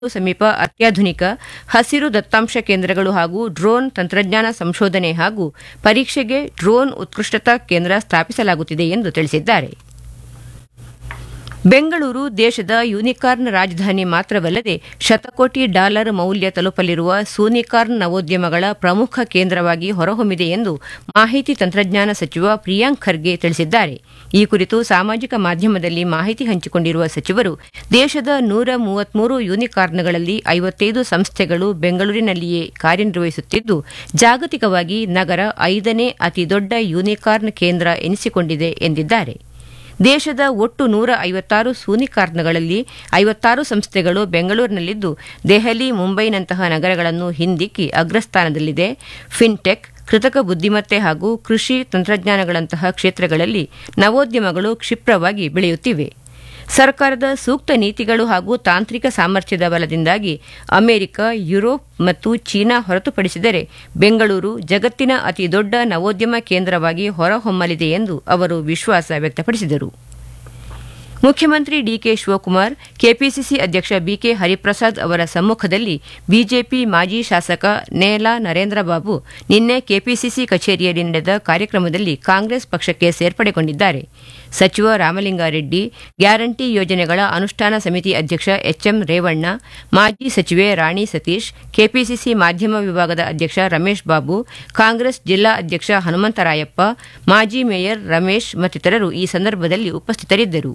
ಸಮೀಪ ಅತ್ಯಾಧುನಿಕ ಹಸಿರು ದತ್ತಾಂಶ ಕೇಂದ್ರಗಳು ಹಾಗೂ ಡ್ರೋನ್ ತಂತ್ರಜ್ಞಾನ ಸಂಶೋಧನೆ ಹಾಗೂ ಪರೀಕ್ಷೆಗೆ ಡ್ರೋನ್ ಉತ್ಕೃಷ್ಟತಾ ಕೇಂದ್ರ ಸ್ಥಾಪಿಸಲಾಗುತ್ತಿದೆ ಎಂದು ತಿಳಿಸಿದ್ದಾರೆ ಬೆಂಗಳೂರು ದೇಶದ ಯೂನಿಕಾರ್ನ್ ರಾಜಧಾನಿ ಮಾತ್ರವಲ್ಲದೆ ಶತಕೋಟಿ ಡಾಲರ್ ಮೌಲ್ಯ ತಲುಪಲಿರುವ ಸೂನಿಕಾರ್ನ್ ನವೋದ್ಯಮಗಳ ಪ್ರಮುಖ ಕೇಂದ್ರವಾಗಿ ಹೊರಹೊಮ್ಮಿದೆ ಎಂದು ಮಾಹಿತಿ ತಂತ್ರಜ್ಞಾನ ಸಚಿವ ಪ್ರಿಯಾಂಕ್ ಖರ್ಗೆ ತಿಳಿಸಿದ್ದಾರೆ ಈ ಕುರಿತು ಸಾಮಾಜಿಕ ಮಾಧ್ಯಮದಲ್ಲಿ ಮಾಹಿತಿ ಹಂಚಿಕೊಂಡಿರುವ ಸಚಿವರು ದೇಶದ ನೂರ ಮೂವತ್ಮೂರು ಯೂನಿಕಾರ್ನ್ಗಳಲ್ಲಿ ಐವತ್ತೈದು ಸಂಸ್ಥೆಗಳು ಬೆಂಗಳೂರಿನಲ್ಲಿಯೇ ಕಾರ್ಯನಿರ್ವಹಿಸುತ್ತಿದ್ದು ಜಾಗತಿಕವಾಗಿ ನಗರ ಐದನೇ ಅತಿದೊಡ್ಡ ಯೂನಿಕಾರ್ನ್ ಕೇಂದ್ರ ಎನಿಸಿಕೊಂಡಿದೆ ಎಂದಿದ್ದಾರೆ ದೇಶದ ಒಟ್ಟು ನೂರ ಐವತ್ತಾರು ಸೂನಿಕಾರ್ನ್ಗಳಲ್ಲಿ ಐವತ್ತಾರು ಸಂಸ್ಥೆಗಳು ಬೆಂಗಳೂರಿನಲ್ಲಿದ್ದು ದೆಹಲಿ ಮುಂಬೈನಂತಹ ನಗರಗಳನ್ನು ಹಿಂದಿಕ್ಕಿ ಅಗ್ರಸ್ಥಾನದಲ್ಲಿದೆ ಫಿನ್ಟೆಕ್ ಕೃತಕ ಬುದ್ದಿಮತ್ತೆ ಹಾಗೂ ಕೃಷಿ ತಂತ್ರಜ್ಞಾನಗಳಂತಹ ಕ್ಷೇತ್ರಗಳಲ್ಲಿ ನವೋದ್ಯಮಗಳು ಕ್ಷಿಪ್ರವಾಗಿ ಬೆಳೆಯುತ್ತಿವೆ ಸರ್ಕಾರದ ಸೂಕ್ತ ನೀತಿಗಳು ಹಾಗೂ ತಾಂತ್ರಿಕ ಸಾಮರ್ಥ್ಯದ ಬಲದಿಂದಾಗಿ ಅಮೆರಿಕ ಯುರೋಪ್ ಮತ್ತು ಚೀನಾ ಹೊರತುಪಡಿಸಿದರೆ ಬೆಂಗಳೂರು ಜಗತ್ತಿನ ಅತಿ ದೊಡ್ಡ ನವೋದ್ಯಮ ಕೇಂದ್ರವಾಗಿ ಹೊರಹೊಮ್ಮಲಿದೆ ಎಂದು ಅವರು ವಿಶ್ವಾಸ ವ್ಯಕ್ತಪಡಿಸಿದರು ಮುಖ್ಯಮಂತ್ರಿ ಡಿಕೆ ಶಿವಕುಮಾರ್ ಕೆಪಿಸಿಸಿ ಅಧ್ಯಕ್ಷ ಬಿಕೆ ಹರಿಪ್ರಸಾದ್ ಅವರ ಸಮ್ಮುಖದಲ್ಲಿ ಬಿಜೆಪಿ ಮಾಜಿ ಶಾಸಕ ನೇಲಾ ನರೇಂದ್ರಬಾಬು ನಿನ್ನೆ ಕೆಪಿಸಿಸಿ ಕಚೇರಿಯಲ್ಲಿ ನಡೆದ ಕಾರ್ಯಕ್ರಮದಲ್ಲಿ ಕಾಂಗ್ರೆಸ್ ಪಕ್ಷಕ್ಕೆ ಸೇರ್ಪಡೆಗೊಂಡಿದ್ದಾರೆ ಸಚಿವ ರಾಮಲಿಂಗಾರೆಡ್ಡಿ ಗ್ಯಾರಂಟಿ ಯೋಜನೆಗಳ ಅನುಷ್ಠಾನ ಸಮಿತಿ ಅಧ್ಯಕ್ಷ ಎಚ್ಎಂ ರೇವಣ್ಣ ಮಾಜಿ ಸಚಿವೆ ರಾಣಿ ಸತೀಶ್ ಕೆಪಿಸಿಸಿ ಮಾಧ್ಯಮ ವಿಭಾಗದ ಅಧ್ಯಕ್ಷ ರಮೇಶ್ ಬಾಬು ಕಾಂಗ್ರೆಸ್ ಜಿಲ್ಲಾ ಅಧ್ಯಕ್ಷ ಹನುಮಂತರಾಯಪ್ಪ ಮಾಜಿ ಮೇಯರ್ ರಮೇಶ್ ಮತ್ತಿತರರು ಈ ಸಂದರ್ಭದಲ್ಲಿ ಉಪಸ್ಥಿತರಿದ್ದರು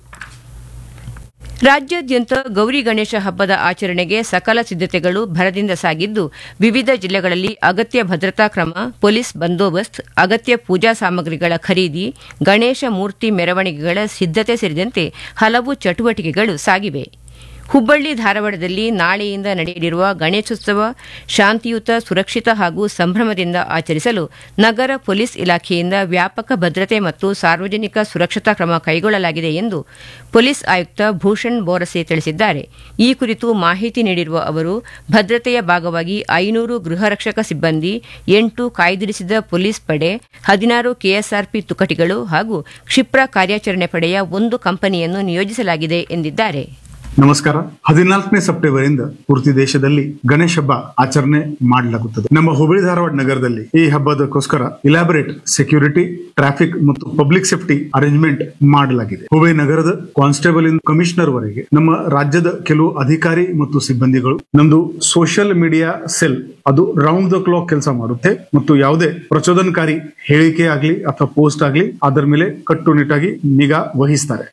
ರಾಜ್ಯಾದ್ಯಂತ ಗೌರಿ ಗಣೇಶ ಹಬ್ಬದ ಆಚರಣೆಗೆ ಸಕಲ ಸಿದ್ಧತೆಗಳು ಭರದಿಂದ ಸಾಗಿದ್ದು ವಿವಿಧ ಜಿಲ್ಲೆಗಳಲ್ಲಿ ಅಗತ್ಯ ಭದ್ರತಾ ಕ್ರಮ ಪೊಲೀಸ್ ಬಂದೋಬಸ್ತ್ ಅಗತ್ಯ ಪೂಜಾ ಸಾಮಗ್ರಿಗಳ ಖರೀದಿ ಗಣೇಶ ಮೂರ್ತಿ ಮೆರವಣಿಗೆಗಳ ಸಿದ್ಧತೆ ಸೇರಿದಂತೆ ಹಲವು ಚಟುವಟಿಕೆಗಳು ಸಾಗಿವೆ ಹುಬ್ಬಳ್ಳಿ ಧಾರವಾಡದಲ್ಲಿ ನಾಳೆಯಿಂದ ನಡೆಯಲಿರುವ ಗಣೇಶೋತ್ಸವ ಶಾಂತಿಯುತ ಸುರಕ್ಷಿತ ಹಾಗೂ ಸಂಭ್ರಮದಿಂದ ಆಚರಿಸಲು ನಗರ ಪೊಲೀಸ್ ಇಲಾಖೆಯಿಂದ ವ್ಯಾಪಕ ಭದ್ರತೆ ಮತ್ತು ಸಾರ್ವಜನಿಕ ಸುರಕ್ಷತಾ ಕ್ರಮ ಕೈಗೊಳ್ಳಲಾಗಿದೆ ಎಂದು ಪೊಲೀಸ್ ಆಯುಕ್ತ ಭೂಷಣ್ ಬೋರಸೆ ತಿಳಿಸಿದ್ದಾರೆ ಈ ಕುರಿತು ಮಾಹಿತಿ ನೀಡಿರುವ ಅವರು ಭದ್ರತೆಯ ಭಾಗವಾಗಿ ಐನೂರು ಗೃಹ ರಕ್ಷಕ ಸಿಬ್ಬಂದಿ ಎಂಟು ಕಾಯ್ದಿರಿಸಿದ ಪೊಲೀಸ್ ಪಡೆ ಹದಿನಾರು ಕೆಎಸ್ಆರ್ಪಿ ತುಕಟಿಗಳು ಹಾಗೂ ಕ್ಷಿಪ್ರ ಕಾರ್ಯಾಚರಣೆ ಪಡೆಯ ಒಂದು ಕಂಪನಿಯನ್ನು ನಿಯೋಜಿಸಲಾಗಿದೆ ಎಂದಿದ್ದಾರೆ ನಮಸ್ಕಾರ ಹದಿನಾಲ್ಕನೇ ಸೆಪ್ಟೆಂಬರ್ ಇಂದ ಪೂರ್ತಿ ದೇಶದಲ್ಲಿ ಗಣೇಶ ಹಬ್ಬ ಆಚರಣೆ ಮಾಡಲಾಗುತ್ತದೆ ನಮ್ಮ ಹುಬ್ಬಳ್ಳಿ ಧಾರವಾಡ ನಗರದಲ್ಲಿ ಈ ಹಬ್ಬದಕ್ಕೋಸ್ಕರ ಇಲಾಬರೇಟ್ ಸೆಕ್ಯೂರಿಟಿ ಟ್ರಾಫಿಕ್ ಮತ್ತು ಪಬ್ಲಿಕ್ ಸೇಫ್ಟಿ ಅರೇಂಜ್ಮೆಂಟ್ ಮಾಡಲಾಗಿದೆ ಹುಬ್ಬಳ್ಳಿ ನಗರದ ಕಾನ್ಸ್ಟೇಬಲ್ ಇಂದ ಕಮಿಷನರ್ ವರೆಗೆ ನಮ್ಮ ರಾಜ್ಯದ ಕೆಲವು ಅಧಿಕಾರಿ ಮತ್ತು ಸಿಬ್ಬಂದಿಗಳು ನಮ್ದು ಸೋಷಿಯಲ್ ಮೀಡಿಯಾ ಸೆಲ್ ಅದು ರೌಂಡ್ ದ ಕ್ಲಾಕ್ ಕೆಲಸ ಮಾಡುತ್ತೆ ಮತ್ತು ಯಾವುದೇ ಪ್ರಚೋದನಕಾರಿ ಹೇಳಿಕೆ ಆಗ್ಲಿ ಅಥವಾ ಪೋಸ್ಟ್ ಆಗ್ಲಿ ಅದರ ಮೇಲೆ ಕಟ್ಟುನಿಟ್ಟಾಗಿ ನಿಗಾ ವಹಿಸ್ತಾರೆ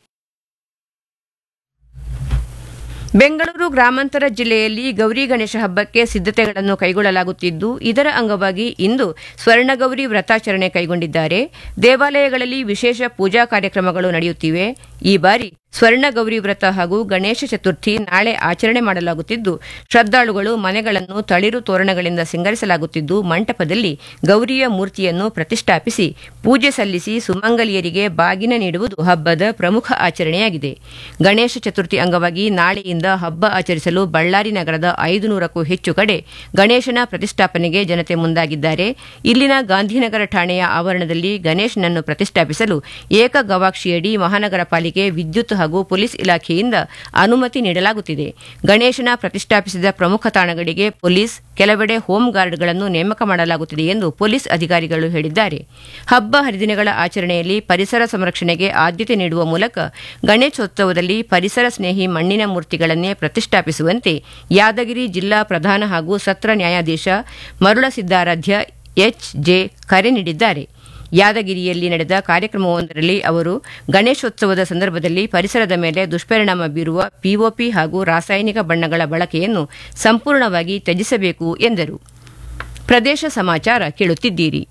ಬೆಂಗಳೂರು ಗ್ರಾಮಾಂತರ ಜಿಲ್ಲೆಯಲ್ಲಿ ಗೌರಿ ಗಣೇಶ ಹಬ್ಬಕ್ಕೆ ಸಿದ್ಧತೆಗಳನ್ನು ಕೈಗೊಳ್ಳಲಾಗುತ್ತಿದ್ದು ಇದರ ಅಂಗವಾಗಿ ಇಂದು ಸ್ವರ್ಣಗೌರಿ ವ್ರತಾಚರಣೆ ಕೈಗೊಂಡಿದ್ದಾರೆ ದೇವಾಲಯಗಳಲ್ಲಿ ವಿಶೇಷ ಪೂಜಾ ಕಾರ್ಯಕ್ರಮಗಳು ನಡೆಯುತ್ತಿವೆ ಈ ಬಾರಿ ಸ್ವರ್ಣ ಗೌರಿ ವ್ರತ ಹಾಗೂ ಗಣೇಶ ಚತುರ್ಥಿ ನಾಳೆ ಆಚರಣೆ ಮಾಡಲಾಗುತ್ತಿದ್ದು ಶ್ರದ್ಧಾಳುಗಳು ಮನೆಗಳನ್ನು ತಳಿರು ತೋರಣಗಳಿಂದ ಸಿಂಗರಿಸಲಾಗುತ್ತಿದ್ದು ಮಂಟಪದಲ್ಲಿ ಗೌರಿಯ ಮೂರ್ತಿಯನ್ನು ಪ್ರತಿಷ್ಠಾಪಿಸಿ ಪೂಜೆ ಸಲ್ಲಿಸಿ ಸುಮಂಗಲಿಯರಿಗೆ ಬಾಗಿನ ನೀಡುವುದು ಹಬ್ಬದ ಪ್ರಮುಖ ಆಚರಣೆಯಾಗಿದೆ ಗಣೇಶ ಚತುರ್ಥಿ ಅಂಗವಾಗಿ ನಾಳೆಯಿಂದ ಹಬ್ಬ ಆಚರಿಸಲು ಬಳ್ಳಾರಿ ನಗರದ ಐದು ನೂರಕ್ಕೂ ಹೆಚ್ಚು ಕಡೆ ಗಣೇಶನ ಪ್ರತಿಷ್ಠಾಪನೆಗೆ ಜನತೆ ಮುಂದಾಗಿದ್ದಾರೆ ಇಲ್ಲಿನ ಗಾಂಧಿನಗರ ಠಾಣೆಯ ಆವರಣದಲ್ಲಿ ಗಣೇಶನನ್ನು ಪ್ರತಿಷ್ಠಾಪಿಸಲು ಏಕ ಗವಾಕ್ಷಿಯಡಿ ಮಹಾನಗರ ಪಾಲಿಕೆ ವಿದ್ಯುತ್ ಹಾಗೂ ಪೊಲೀಸ್ ಇಲಾಖೆಯಿಂದ ಅನುಮತಿ ನೀಡಲಾಗುತ್ತಿದೆ ಗಣೇಶನ ಪ್ರತಿಷ್ಠಾಪಿಸಿದ ಪ್ರಮುಖ ತಾಣಗಳಿಗೆ ಪೊಲೀಸ್ ಕೆಲವೆಡೆ ಹೋಮ್ ಗಾರ್ಡ್ಗಳನ್ನು ನೇಮಕ ಮಾಡಲಾಗುತ್ತಿದೆ ಎಂದು ಪೊಲೀಸ್ ಅಧಿಕಾರಿಗಳು ಹೇಳಿದ್ದಾರೆ ಹಬ್ಬ ಹರಿದಿನಗಳ ಆಚರಣೆಯಲ್ಲಿ ಪರಿಸರ ಸಂರಕ್ಷಣೆಗೆ ಆದ್ಯತೆ ನೀಡುವ ಮೂಲಕ ಗಣೇಶೋತ್ಸವದಲ್ಲಿ ಪರಿಸರ ಸ್ನೇಹಿ ಮಣ್ಣಿನ ಮೂರ್ತಿಗಳನ್ನೇ ಪ್ರತಿಷ್ಠಾಪಿಸುವಂತೆ ಯಾದಗಿರಿ ಜಿಲ್ಲಾ ಪ್ರಧಾನ ಹಾಗೂ ಸತ್ರ ನ್ಯಾಯಾಧೀಶ ಮರುಳ ಸಿದ್ದಾರಾಧ್ಯ ಎಚ್ ಜೆ ಕರೆ ನೀಡಿದ್ದಾರೆ ಯಾದಗಿರಿಯಲ್ಲಿ ನಡೆದ ಕಾರ್ಯಕ್ರಮವೊಂದರಲ್ಲಿ ಅವರು ಗಣೇಶೋತ್ಸವದ ಸಂದರ್ಭದಲ್ಲಿ ಪರಿಸರದ ಮೇಲೆ ದುಷ್ಪರಿಣಾಮ ಬೀರುವ ಪಿಒಪಿ ಹಾಗೂ ರಾಸಾಯನಿಕ ಬಣ್ಣಗಳ ಬಳಕೆಯನ್ನು ಸಂಪೂರ್ಣವಾಗಿ ತ್ಯಜಿಸಬೇಕು ಎಂದರು ಪ್ರದೇಶ ಸಮಾಚಾರ ಕೇಳುತ್ತಿದ್ದೀರಿ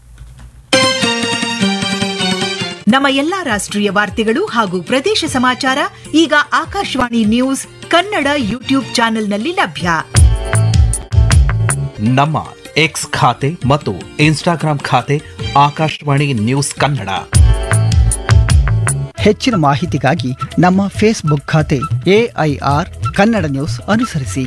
ನಮ್ಮ ಎಲ್ಲಾ ರಾಷ್ಟ್ರೀಯ ವಾರ್ತೆಗಳು ಹಾಗೂ ಪ್ರದೇಶ ಸಮಾಚಾರ ಈಗ ಆಕಾಶವಾಣಿ ನ್ಯೂಸ್ ಕನ್ನಡ ಯೂಟ್ಯೂಬ್ ಚಾನೆಲ್ನಲ್ಲಿ ಲಭ್ಯ ನಮ್ಮ ಎಕ್ಸ್ ಖಾತೆ ಮತ್ತು ಇನ್ಸ್ಟಾಗ್ರಾಂ ಖಾತೆ ಆಕಾಶವಾಣಿ ನ್ಯೂಸ್ ಕನ್ನಡ ಹೆಚ್ಚಿನ ಮಾಹಿತಿಗಾಗಿ ನಮ್ಮ ಫೇಸ್ಬುಕ್ ಖಾತೆ ಎಐಆರ್ ಕನ್ನಡ ನ್ಯೂಸ್ ಅನುಸರಿಸಿ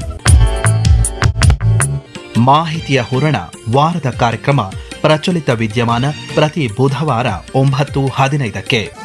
ಮಾಹಿತಿಯ ಹೂರಣ ವಾರದ ಕಾರ್ಯಕ್ರಮ ಪ್ರಚಲಿತ ವಿದ್ಯಮಾನ ಪ್ರತಿ ಬುಧವಾರ ಒಂಬತ್ತು ಹದಿನೈದಕ್ಕೆ